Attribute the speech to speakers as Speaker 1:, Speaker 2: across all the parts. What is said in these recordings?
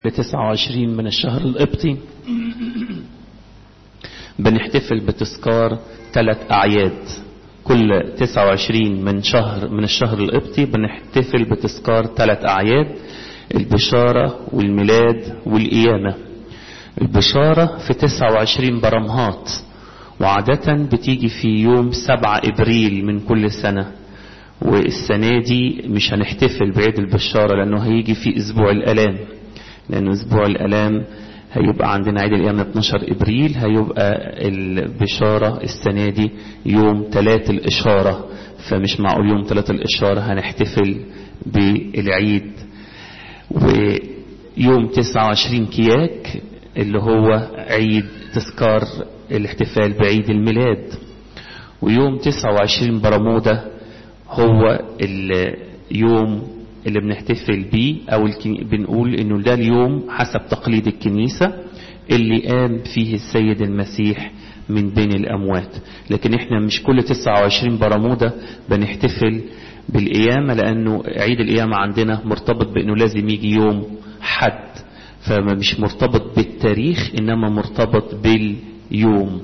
Speaker 1: لتسعة وعشرين من الشهر القبطي بنحتفل بتذكار ثلاث أعياد كل تسعة وعشرين من شهر من الشهر القبطي بنحتفل بتذكار ثلاث أعياد البشارة والميلاد والقيامة البشارة في تسعة وعشرين برمهات وعادة بتيجي في يوم سبعة إبريل من كل سنة والسنة دي مش هنحتفل بعيد البشارة لأنه هيجي في أسبوع الألام لأن أسبوع الألام هيبقى عندنا عيد القيامة 12 إبريل هيبقى البشارة السنة دي يوم ثلاث الإشارة فمش معقول يوم ثلاث الإشارة هنحتفل بالعيد ويوم 29 كياك اللي هو عيد تذكار الاحتفال بعيد الميلاد ويوم 29 برمودا هو اليوم اللي بنحتفل بيه او بنقول انه ده اليوم حسب تقليد الكنيسة اللي قام فيه السيد المسيح من بين الاموات لكن احنا مش كل 29 برمودا بنحتفل بالقيامة لانه عيد القيامة عندنا مرتبط بانه لازم يجي يوم حد فمش مرتبط بالتاريخ انما مرتبط باليوم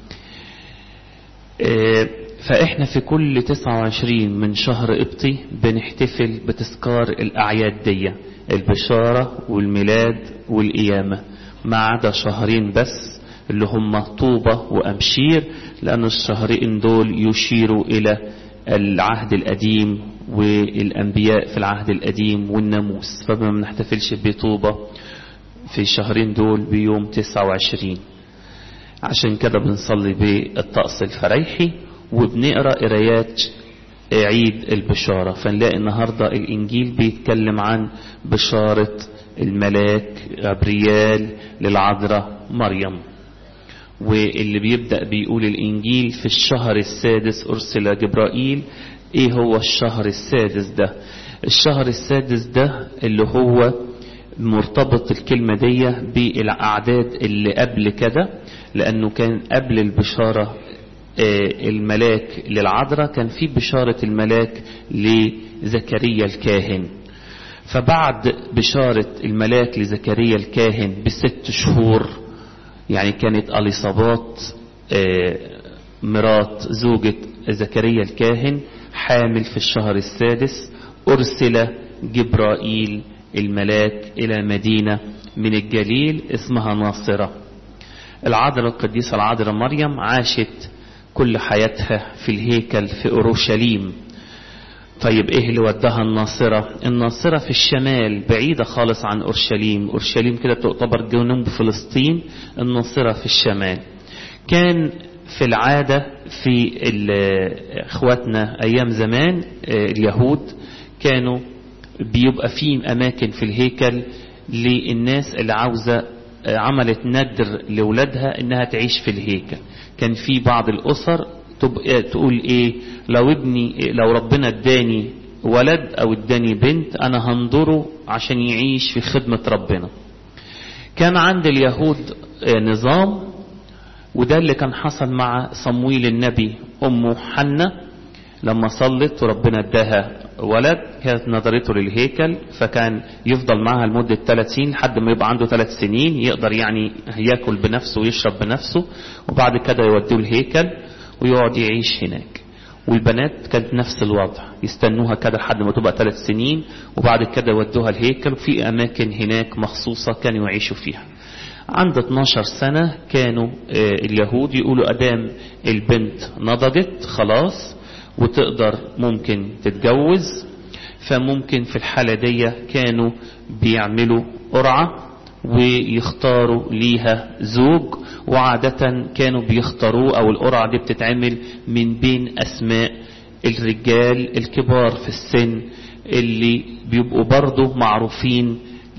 Speaker 1: فاحنا في كل 29 من شهر قبطي بنحتفل بتذكار الاعياد دي البشارة والميلاد والقيامة ما عدا شهرين بس اللي هم طوبة وأمشير لأن الشهرين دول يشيروا إلى العهد القديم والأنبياء في العهد القديم والناموس فما بنحتفلش بطوبة في الشهرين دول بيوم 29 عشان كده بنصلي بالطقس الفريحي وبنقرا قرايات عيد البشارة فنلاقي النهاردة الإنجيل بيتكلم عن بشارة الملاك غبريال للعذراء مريم واللي بيبدأ بيقول الإنجيل في الشهر السادس أرسل جبرائيل إيه هو الشهر السادس ده الشهر السادس ده اللي هو مرتبط الكلمة دي بالأعداد اللي قبل كده لأنه كان قبل البشارة الملاك للعذراء كان في بشارة الملاك لزكريا الكاهن فبعد بشارة الملاك لزكريا الكاهن بست شهور يعني كانت أليصابات مرات زوجة زكريا الكاهن حامل في الشهر السادس أرسل جبرائيل الملاك إلى مدينة من الجليل اسمها ناصرة العذراء القديسة العذراء مريم عاشت كل حياتها في الهيكل في أورشليم طيب ايه اللي ودها الناصرة الناصرة في الشمال بعيدة خالص عن أورشليم أورشليم كده تعتبر جنوب فلسطين الناصرة في الشمال كان في العادة في اخواتنا ايام زمان اليهود كانوا بيبقى في اماكن في الهيكل للناس اللي عاوزة عملت ندر لولادها انها تعيش في الهيكل كان في بعض الاسر تبقى تقول ايه لو ابني لو ربنا اداني ولد او اداني بنت انا هنظره عشان يعيش في خدمة ربنا كان عند اليهود نظام وده اللي كان حصل مع صمويل النبي امه حنة لما صلت وربنا اداها ولد كانت نظرته للهيكل فكان يفضل معها لمدة ثلاث سنين لحد ما يبقى عنده ثلاث سنين يقدر يعني ياكل بنفسه ويشرب بنفسه وبعد كده يوديه الهيكل ويقعد يعيش هناك والبنات كانت نفس الوضع يستنوها كده لحد ما تبقى ثلاث سنين وبعد كده يودوها الهيكل وفي أماكن هناك مخصوصة كانوا يعيشوا فيها عند 12 سنة كانوا اليهود يقولوا أدام البنت نضجت خلاص وتقدر ممكن تتجوز فممكن في الحالة دي كانوا بيعملوا قرعة ويختاروا ليها زوج وعادة كانوا بيختاروا او القرعة دي بتتعمل من بين اسماء الرجال الكبار في السن اللي بيبقوا برضه معروفين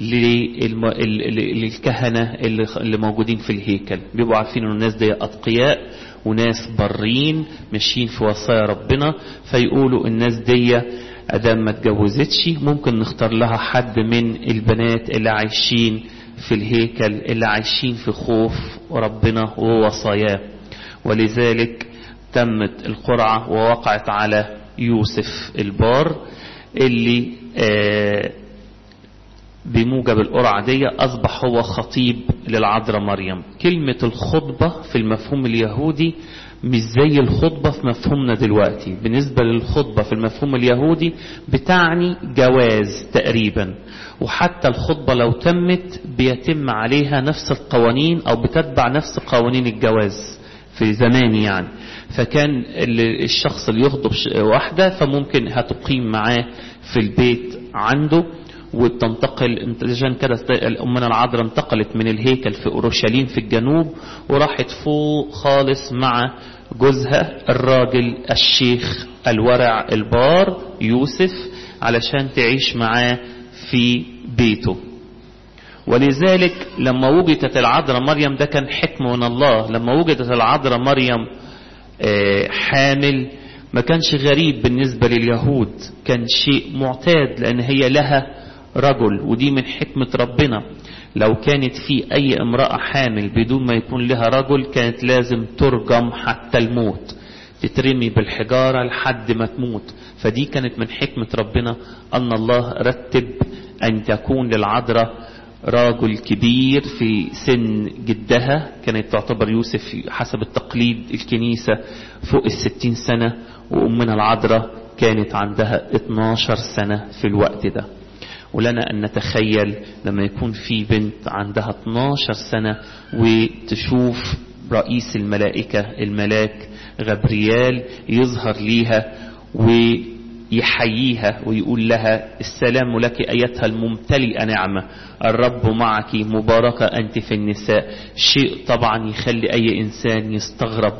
Speaker 1: للكهنة اللي موجودين في الهيكل بيبقوا عارفين ان الناس دي اتقياء وناس برين ماشيين في وصايا ربنا فيقولوا الناس دي ادام ما اتجوزتش ممكن نختار لها حد من البنات اللي عايشين في الهيكل اللي عايشين في خوف ربنا ووصاياه ولذلك تمت القرعة ووقعت على يوسف البار اللي آه بموجب القرعة دي أصبح هو خطيب للعذراء مريم كلمة الخطبة في المفهوم اليهودي مش زي الخطبة في مفهومنا دلوقتي بالنسبة للخطبة في المفهوم اليهودي بتعني جواز تقريبا وحتى الخطبة لو تمت بيتم عليها نفس القوانين أو بتتبع نفس قوانين الجواز في زمان يعني فكان الشخص اللي يخطب واحدة فممكن هتقيم معاه في البيت عنده وتنتقل عشان كده أمنا العذراء انتقلت من الهيكل في أورشليم في الجنوب وراحت فوق خالص مع جوزها الراجل الشيخ الورع البار يوسف علشان تعيش معاه في بيته ولذلك لما وجدت العذراء مريم ده كان حكم من الله لما وجدت العذراء مريم حامل ما كانش غريب بالنسبة لليهود كان شيء معتاد لأن هي لها رجل ودي من حكمة ربنا لو كانت في أي امرأة حامل بدون ما يكون لها رجل كانت لازم ترجم حتى الموت تترمي بالحجارة لحد ما تموت فدي كانت من حكمة ربنا أن الله رتب أن تكون للعذراء راجل كبير في سن جدها كانت تعتبر يوسف حسب التقليد الكنيسة فوق الستين سنة وأمنا العذراء كانت عندها 12 سنة في الوقت ده ولنا أن نتخيل لما يكون في بنت عندها 12 سنة وتشوف رئيس الملائكة الملاك غبريال يظهر ليها ويحييها ويقول لها السلام لك أيتها الممتلئة نعمة الرب معك مباركة أنت في النساء شيء طبعا يخلي أي إنسان يستغرب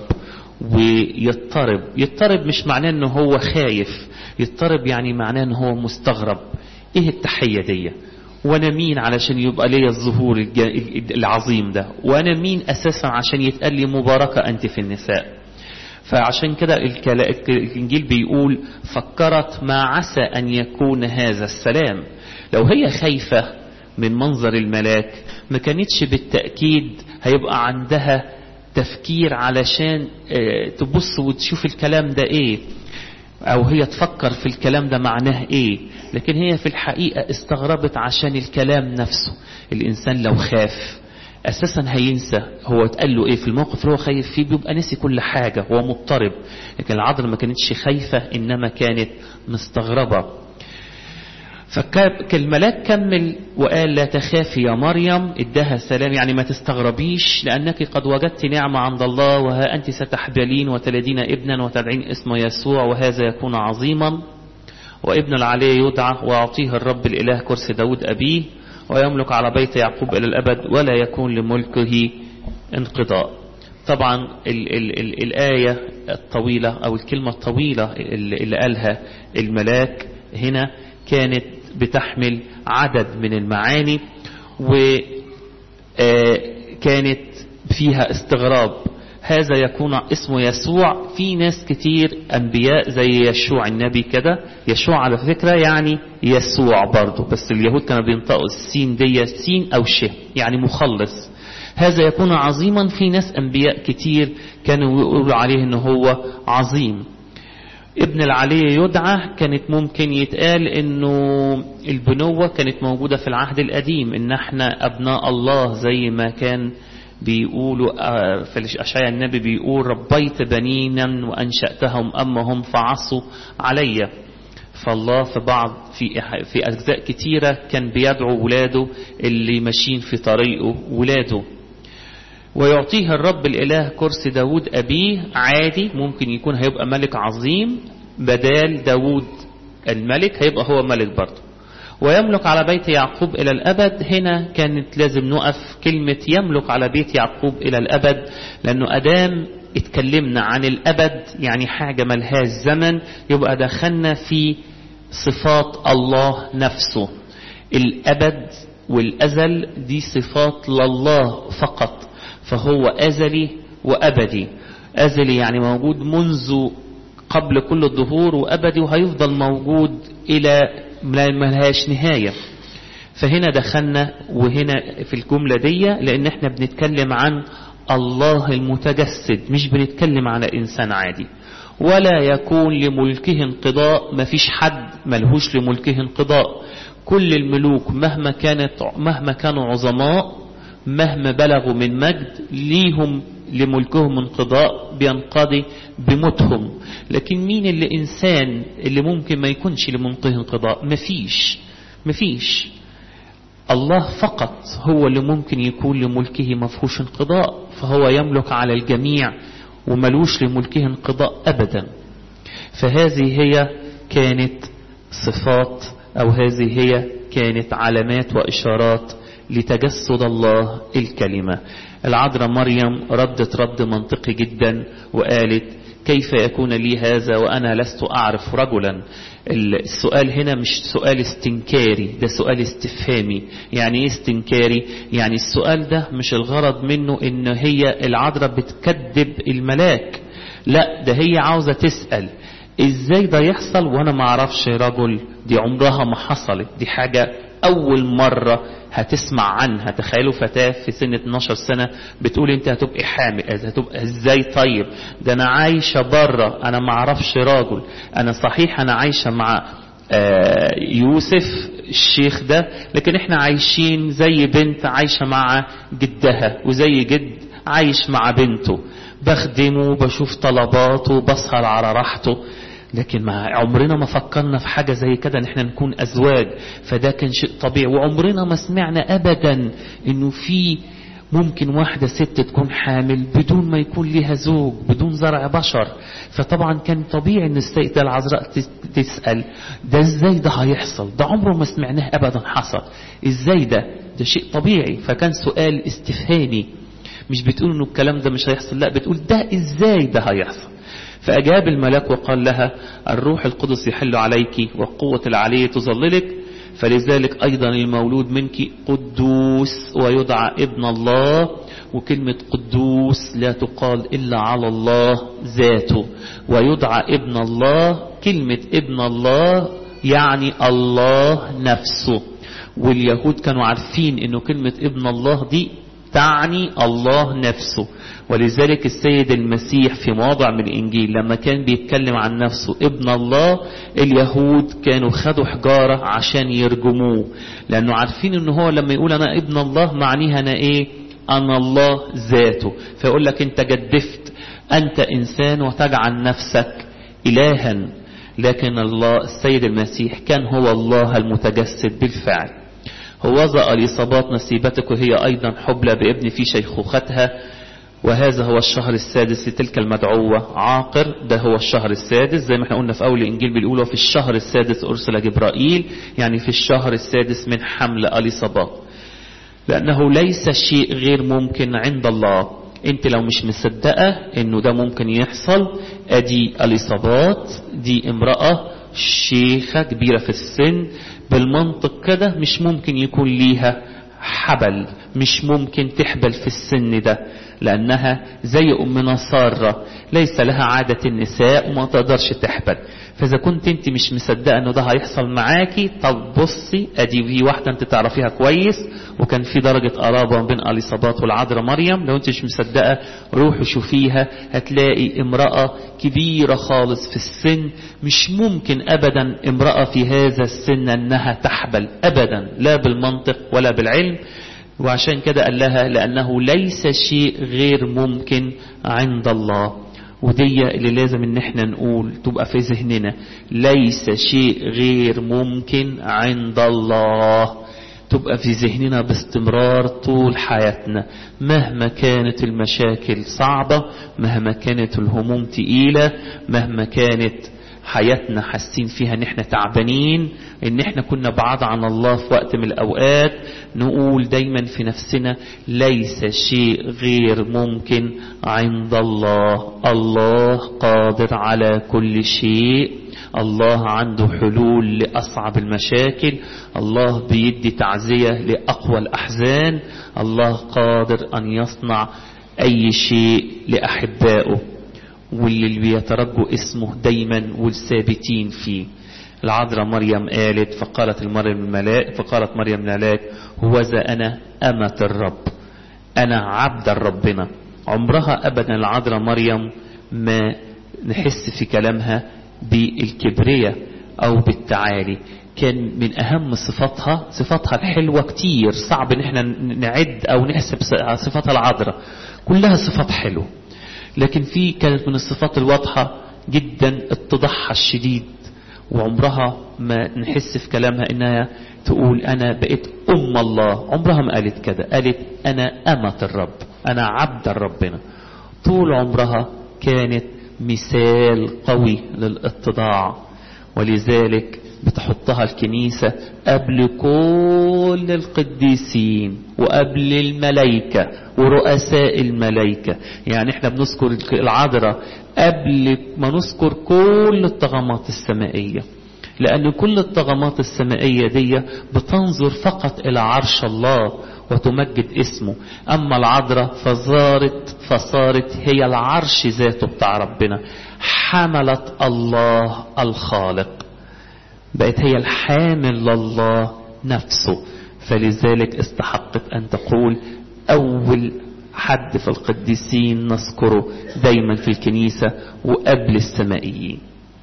Speaker 1: ويضطرب يضطرب مش معناه أنه هو خايف يضطرب يعني معناه أنه هو مستغرب ايه التحية دي وانا مين علشان يبقى ليا الظهور العظيم ده وانا مين اساسا عشان يتقال لي مباركة انت في النساء فعشان كده الانجيل بيقول فكرت ما عسى ان يكون هذا السلام لو هي خايفة من منظر الملاك ما كانتش بالتأكيد هيبقى عندها تفكير علشان تبص وتشوف الكلام ده ايه او هي تفكر في الكلام ده معناه ايه لكن هي في الحقيقة استغربت عشان الكلام نفسه الانسان لو خاف اساسا هينسى هو اتقال له ايه في الموقف اللي هو خايف فيه بيبقى نسي كل حاجة هو مضطرب لكن العذراء ما كانتش خايفة انما كانت مستغربة فالملاك كمل وقال لا تخافي يا مريم ادها سلام يعني ما تستغربيش لأنك قد وجدت نعمة عند الله وها أنت ستحبلين وتلدين ابنا وتدعين اسمه يسوع وهذا يكون عظيما وابن العلي يدعى ويعطيه الرب الإله كرسي داود أبيه ويملك على بيت يعقوب إلى الأبد ولا يكون لملكه انقضاء طبعا ال ال ال الآية الطويلة أو الكلمة الطويلة اللي قالها الملاك هنا كانت بتحمل عدد من المعاني وكانت فيها استغراب هذا يكون اسمه يسوع في ناس كتير أنبياء زي يشوع النبي كده يشوع على فكرة يعني يسوع برضه بس اليهود كانوا بينطقوا السين دي سين أو شه يعني مخلص هذا يكون عظيما في ناس أنبياء كتير كانوا يقولوا عليه إنه هو عظيم ابن العلي يدعى كانت ممكن يتقال انه البنوة كانت موجودة في العهد القديم ان احنا ابناء الله زي ما كان بيقولوا في الاشعياء النبي بيقول ربيت بنينا وانشأتهم اما هم فعصوا علي فالله في بعض في في اجزاء كتيرة كان بيدعو ولاده اللي ماشيين في طريقه ولاده ويعطيه الرب الإله كرسي داود أبيه عادي ممكن يكون هيبقى ملك عظيم بدال داود الملك هيبقى هو ملك برضه ويملك على بيت يعقوب إلى الأبد هنا كانت لازم نقف كلمة يملك على بيت يعقوب إلى الأبد لأنه أدام اتكلمنا عن الأبد يعني حاجة ملهاش زمن يبقى دخلنا في صفات الله نفسه الأبد والأزل دي صفات لله فقط فهو أزلي وأبدي أزلي يعني موجود منذ قبل كل الظهور وأبدي وهيفضل موجود إلى ملهاش نهاية فهنا دخلنا وهنا في الجملة دي لأن احنا بنتكلم عن الله المتجسد مش بنتكلم على إنسان عادي ولا يكون لملكه انقضاء مفيش حد ملهوش لملكه انقضاء كل الملوك مهما كانت مهما كانوا عظماء مهما بلغوا من مجد ليهم لملكهم انقضاء بينقضي بموتهم لكن مين اللي إنسان اللي ممكن ما يكونش لمنقضي انقضاء مفيش مفيش الله فقط هو اللي ممكن يكون لملكه مفهوش انقضاء فهو يملك على الجميع وملوش لملكه انقضاء أبدا فهذه هي كانت صفات أو هذه هي كانت علامات وإشارات لتجسد الله الكلمة العذراء مريم ردت رد منطقي جدا وقالت كيف يكون لي هذا وأنا لست أعرف رجلا السؤال هنا مش سؤال استنكاري ده سؤال استفهامي يعني ايه استنكاري يعني السؤال ده مش الغرض منه ان هي العذراء بتكذب الملاك لا ده هي عاوزة تسأل ازاي ده يحصل وانا ما اعرفش رجل دي عمرها ما حصلت دي حاجة اول مرة هتسمع عنها تخيلوا فتاة في سن 12 سنة بتقول انت هتبقى حامل هتبقى ازاي طيب ده انا عايشة بره انا ما اعرفش راجل انا صحيح انا عايشة مع يوسف الشيخ ده لكن احنا عايشين زي بنت عايشة مع جدها وزي جد عايش مع بنته بخدمه بشوف طلباته بسهر على راحته لكن ما عمرنا ما فكرنا في حاجة زي كده ان احنا نكون ازواج فده كان شيء طبيعي وعمرنا ما سمعنا ابدا انه في ممكن واحدة ست تكون حامل بدون ما يكون لها زوج بدون زرع بشر فطبعا كان طبيعي ان السيدة العذراء تسأل ده ازاي ده هيحصل ده عمره ما سمعناه ابدا حصل ازاي ده ده شيء طبيعي فكان سؤال استفهامي مش بتقول انه الكلام ده مش هيحصل لا بتقول ده ازاي ده هيحصل فأجاب الملاك وقال لها الروح القدس يحل عليك وقوة العلي تظللك فلذلك أيضا المولود منك قدوس ويدعى ابن الله وكلمة قدوس لا تقال إلا على الله ذاته ويدعى ابن الله كلمة ابن الله يعني الله نفسه واليهود كانوا عارفين انه كلمة ابن الله دي تعني الله نفسه ولذلك السيد المسيح في مواضع من الإنجيل لما كان بيتكلم عن نفسه ابن الله اليهود كانوا خدوا حجارة عشان يرجموه لأنه عارفين أنه هو لما يقول أنا ابن الله معنيها أنا إيه أنا الله ذاته فيقول لك أنت جدفت أنت إنسان وتجعل نفسك إلها لكن الله السيد المسيح كان هو الله المتجسد بالفعل هوذا الإصابات نسيبتك وهي أيضا حبلى بابن في شيخوختها وهذا هو الشهر السادس لتلك المدعوة عاقر ده هو الشهر السادس زي ما احنا قلنا في أول الإنجيل بيقولوا في الشهر السادس أرسل جبرائيل يعني في الشهر السادس من حمل اليصابات لأنه ليس شيء غير ممكن عند الله انت لو مش مصدقة انه ده ممكن يحصل ادي اليصابات دي امرأة شيخة كبيرة في السن بالمنطق كده مش ممكن يكون ليها حبل مش ممكن تحبل في السن ده لأنها زي أمنا سارة ليس لها عادة النساء وما تقدرش تحبل فإذا كنت أنت مش مصدقة أنه ده هيحصل معاكي طب بصي أدي في واحدة أنت تعرفيها كويس وكان في درجة قرابة بين اليصابات والعذراء مريم لو أنت مش مصدقة روحوا شوفيها هتلاقي امرأة كبيرة خالص في السن مش ممكن أبدا امرأة في هذا السن أنها تحبل أبدا لا بالمنطق ولا بالعلم وعشان كده قال لها لأنه ليس شيء غير ممكن عند الله ودي اللي لازم ان احنا نقول تبقى في ذهننا ليس شيء غير ممكن عند الله تبقى في ذهننا باستمرار طول حياتنا مهما كانت المشاكل صعبة مهما كانت الهموم تقيلة مهما كانت حياتنا حاسين فيها ان احنا تعبانين ان احنا كنا بعاد عن الله في وقت من الاوقات نقول دايما في نفسنا ليس شيء غير ممكن عند الله الله قادر على كل شيء الله عنده حلول لأصعب المشاكل الله بيدي تعزية لأقوى الأحزان الله قادر أن يصنع أي شيء لأحبائه واللي بيترجوا اسمه دايما والثابتين فيه العذراء مريم قالت فقالت المريم الملاك فقالت مريم الملاك هوذا أنا أمة الرب أنا عبد ربنا عمرها أبدا العذراء مريم ما نحس في كلامها بالكبرية أو بالتعالي كان من أهم صفاتها صفاتها الحلوة كتير صعب إن احنا نعد أو نحسب صفاتها العذراء كلها صفات حلوة لكن في كانت من الصفات الواضحة جدا اتضاحها الشديد وعمرها ما نحس في كلامها انها تقول انا بقيت ام الله عمرها ما قالت كده قالت انا امة الرب انا عبد ربنا طول عمرها كانت مثال قوي للاتضاع ولذلك بتحطها الكنيسة قبل كل القديسين وقبل الملائكة ورؤساء الملائكة يعني احنا بنذكر العذراء قبل ما نذكر كل الطغمات السمائية لأن كل الطغمات السمائية دي بتنظر فقط إلى عرش الله وتمجد اسمه أما العذراء فصارت فصارت هي العرش ذاته بتاع ربنا حملت الله الخالق بقت هي الحامل لله نفسه فلذلك استحقت أن تقول أول حد في القديسين نذكره دايما في الكنيسة وقبل السمائيين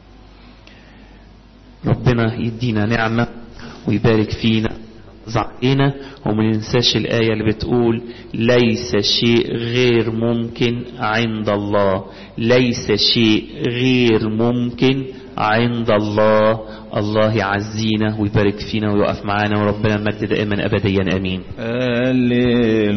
Speaker 1: ربنا يدينا نعمة ويبارك فينا زعينا وما ننساش الآية اللي بتقول ليس شيء غير ممكن عند الله ليس شيء غير ممكن عند الله الله يعزينا ويبارك فينا ويقف معانا وربنا مجد دائما أبديا أمين
Speaker 2: هللويا